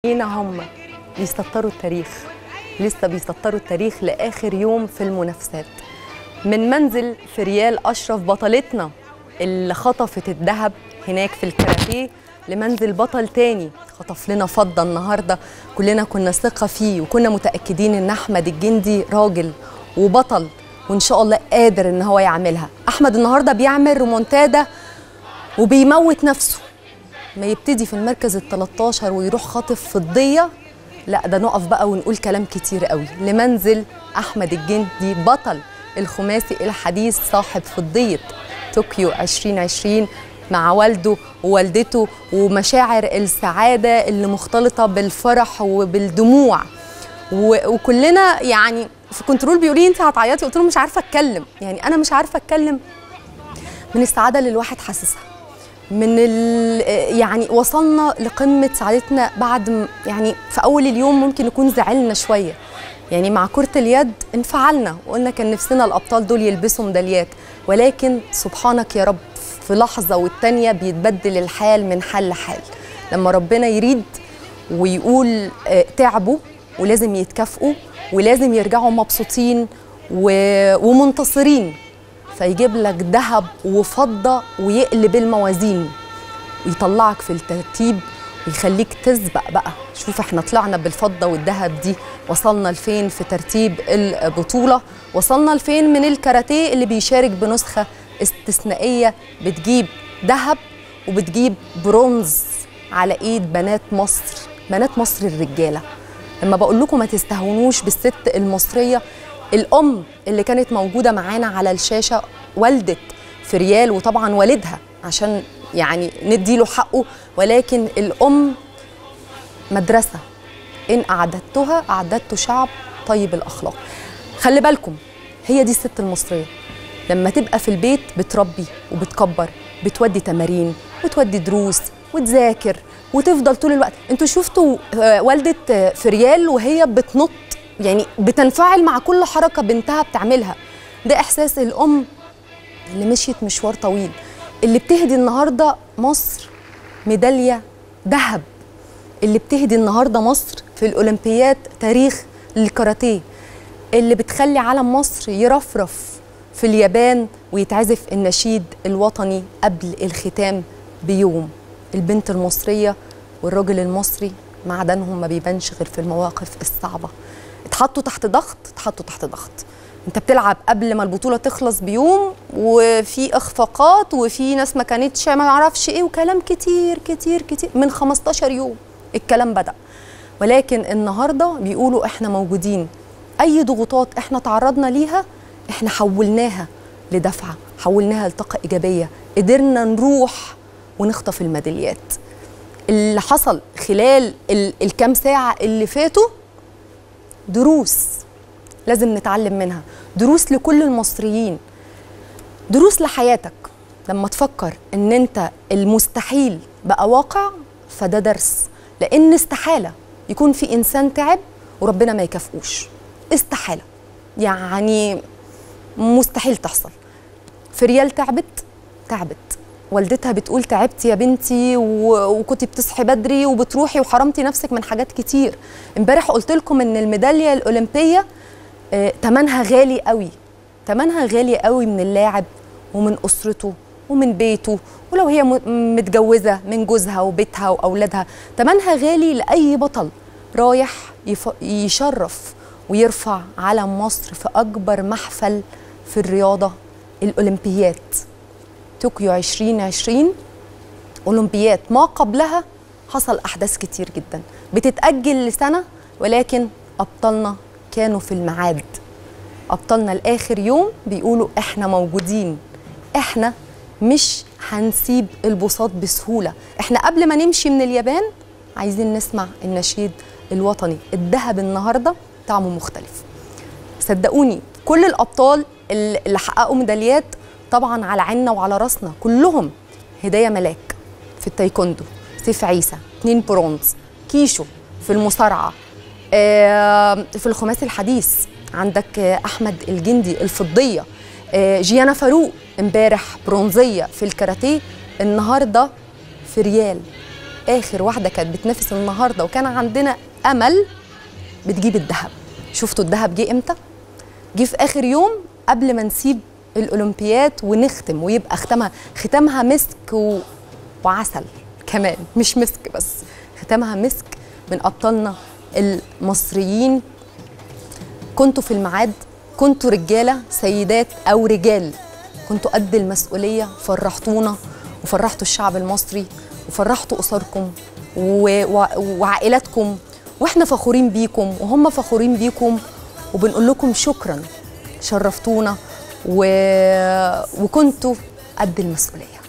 هنا هم بيسطروا التاريخ لسه بيسطروا التاريخ لاخر يوم في المنافسات من منزل في ريال اشرف بطلتنا اللي خطفت الذهب هناك في الكاراتيه لمنزل بطل تاني خطف لنا فضه النهارده كلنا كنا ثقه فيه وكنا متاكدين ان احمد الجندي راجل وبطل وان شاء الله قادر ان هو يعملها احمد النهارده بيعمل رومونتادا وبيموت نفسه ما يبتدي في المركز ال 13 ويروح خاطف فضيه لا ده نقف بقى ونقول كلام كتير قوي لمنزل احمد الجندي بطل الخماسي الحديث صاحب فضيه طوكيو 2020 مع والده ووالدته ومشاعر السعاده اللي مختلطه بالفرح وبالدموع و- وكلنا يعني في كنترول بيقولوا لي انت هتعيطي قلت له مش عارفه اتكلم يعني انا مش عارفه اتكلم من السعاده اللي الواحد حاسسها من ال يعني وصلنا لقمه سعادتنا بعد م- يعني في اول اليوم ممكن نكون زعلنا شويه يعني مع كره اليد انفعلنا وقلنا كان نفسنا الابطال دول يلبسوا ميداليات ولكن سبحانك يا رب في لحظه والتانيه بيتبدل الحال من حال لحال لما ربنا يريد ويقول آه، تعبوا ولازم يتكافئوا ولازم يرجعوا مبسوطين و- ومنتصرين فيجيب لك ذهب وفضة ويقلب الموازين ويطلعك في الترتيب ويخليك تسبق بقى شوف احنا طلعنا بالفضة والذهب دي وصلنا لفين في ترتيب البطولة وصلنا لفين من الكاراتيه اللي بيشارك بنسخة استثنائية بتجيب ذهب وبتجيب برونز على ايد بنات مصر بنات مصر الرجاله لما بقول لكم ما تستهونوش بالست المصريه الام اللي كانت موجوده معانا على الشاشه والده في ريال وطبعا والدها عشان يعني ندي له حقه ولكن الام مدرسه ان اعددتها اعددت شعب طيب الاخلاق خلي بالكم هي دي الست المصريه لما تبقى في البيت بتربي وبتكبر بتودي تمارين وتودي دروس وتذاكر وتفضل طول الوقت انتوا شفتوا آه، والده آه، فريال وهي بتنط يعني بتنفعل مع كل حركه بنتها بتعملها ده احساس الام اللي مشيت مشوار طويل اللي بتهدي النهارده مصر ميداليه ذهب اللي بتهدي النهارده مصر في الاولمبياد تاريخ للكاراتيه اللي بتخلي علم مصر يرفرف في اليابان ويتعزف النشيد الوطني قبل الختام بيوم البنت المصرية والراجل المصري معدنهم ما بيبانش غير في المواقف الصعبة اتحطوا تحت ضغط اتحطوا تحت ضغط انت بتلعب قبل ما البطولة تخلص بيوم وفي اخفاقات وفي ناس ما كانتش ما اعرفش ايه وكلام كتير كتير كتير من 15 يوم الكلام بدأ ولكن النهارده بيقولوا احنا موجودين اي ضغوطات احنا تعرضنا ليها احنا حولناها لدفعه حولناها لطاقه ايجابيه قدرنا نروح ونخطف الميداليات اللي حصل خلال ال- الكام ساعه اللي فاتوا دروس لازم نتعلم منها دروس لكل المصريين دروس لحياتك لما تفكر ان انت المستحيل بقى واقع فده درس لان استحاله يكون في انسان تعب وربنا ما يكافئوش استحاله يعني مستحيل تحصل في ريال تعبت تعبت والدتها بتقول تعبتي يا بنتي و- وكنتي بتصحي بدري وبتروحي وحرمتي نفسك من حاجات كتير امبارح قلت لكم ان الميداليه الاولمبيه آه، تمنها غالي قوي تمنها غالي قوي من اللاعب ومن اسرته ومن بيته ولو هي م- متجوزه من جوزها وبيتها واولادها تمنها غالي لاي بطل رايح يف- يشرف ويرفع علم مصر في اكبر محفل في الرياضه الاولمبيات طوكيو 2020 اولمبيات ما قبلها حصل احداث كتير جدا بتتاجل لسنه ولكن ابطالنا كانوا في الميعاد ابطالنا لاخر يوم بيقولوا احنا موجودين احنا مش هنسيب البساط بسهوله احنا قبل ما نمشي من اليابان عايزين نسمع النشيد الوطني الذهب النهارده طعمه مختلف صدقوني كل الابطال اللي اللي حققوا ميداليات طبعا على عيننا وعلى راسنا كلهم هدايه ملاك في التايكوندو سيف عيسى اتنين برونز كيشو في المصارعه آه، في الخماسي الحديث عندك آه، احمد الجندي الفضيه آه، جيانا فاروق امبارح برونزيه في الكاراتيه النهارده في ريال اخر واحده كانت بتنافس النهارده وكان عندنا امل بتجيب الذهب شفتوا الذهب جه امتى جه في اخر يوم قبل ما نسيب الاولمبياد ونختم ويبقى ختمها ختامها مسك و... وعسل كمان مش مسك بس ختامها مسك من ابطالنا المصريين كنتوا في الميعاد كنتوا رجاله سيدات او رجال كنتوا قد المسؤوليه فرحتونا وفرحتوا الشعب المصري وفرحتوا اسركم و... و... وعائلاتكم واحنا فخورين بيكم وهم فخورين بيكم وبنقول لكم شكرا شرفتونا و... وكنتوا قد المسؤوليه